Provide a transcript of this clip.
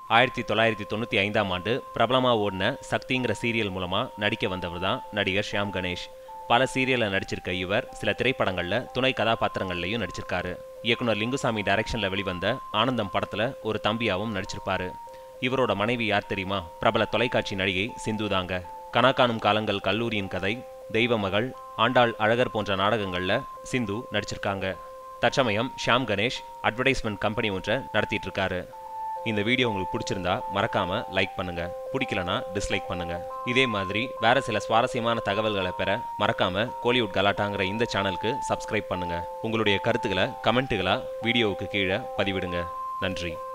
ஆயிரத்தி தொள்ளாயிரத்தி தொண்ணூற்றி ஐந்தாம் ஆண்டு பிரபலமாக ஓடின சக்திங்கிற சீரியல் மூலமாக நடிக்க வந்தவர் தான் நடிகர் ஷியாம் கணேஷ் பல சீரியலில் நடிச்சிருக்க இவர் சில திரைப்படங்களில் துணை கதாபாத்திரங்கள்லையும் நடிச்சிருக்காரு இயக்குனர் லிங்குசாமி டைரக்ஷனில் வெளிவந்த ஆனந்தம் படத்தில் ஒரு தம்பியாவும் நடிச்சிருப்பாரு இவரோட மனைவி யார் தெரியுமா பிரபல தொலைக்காட்சி நடிகை சிந்து தாங்க கனாக்கானும் காலங்கள் கல்லூரியின் கதை தெய்வமகள் ஆண்டாள் அழகர் போன்ற நாடகங்களில் சிந்து நடிச்சிருக்காங்க தற்சமயம் ஷியாம் கணேஷ் அட்வர்டைஸ்மெண்ட் கம்பெனி ஒன்றை நடத்திட்டு இருக்காரு இந்த வீடியோ உங்களுக்கு பிடிச்சிருந்தா மறக்காம லைக் பண்ணுங்க பிடிக்கலனா டிஸ்லைக் பண்ணுங்க இதே மாதிரி வேற சில சுவாரஸ்யமான தகவல்களை பெற மறக்காம கோலிவுட் கலாட்டாங்கிற இந்த சேனலுக்கு சப்ஸ்கிரைப் பண்ணுங்க உங்களுடைய கருத்துக்களை கமெண்ட்டுகளா வீடியோவுக்கு கீழே பதிவிடுங்க நன்றி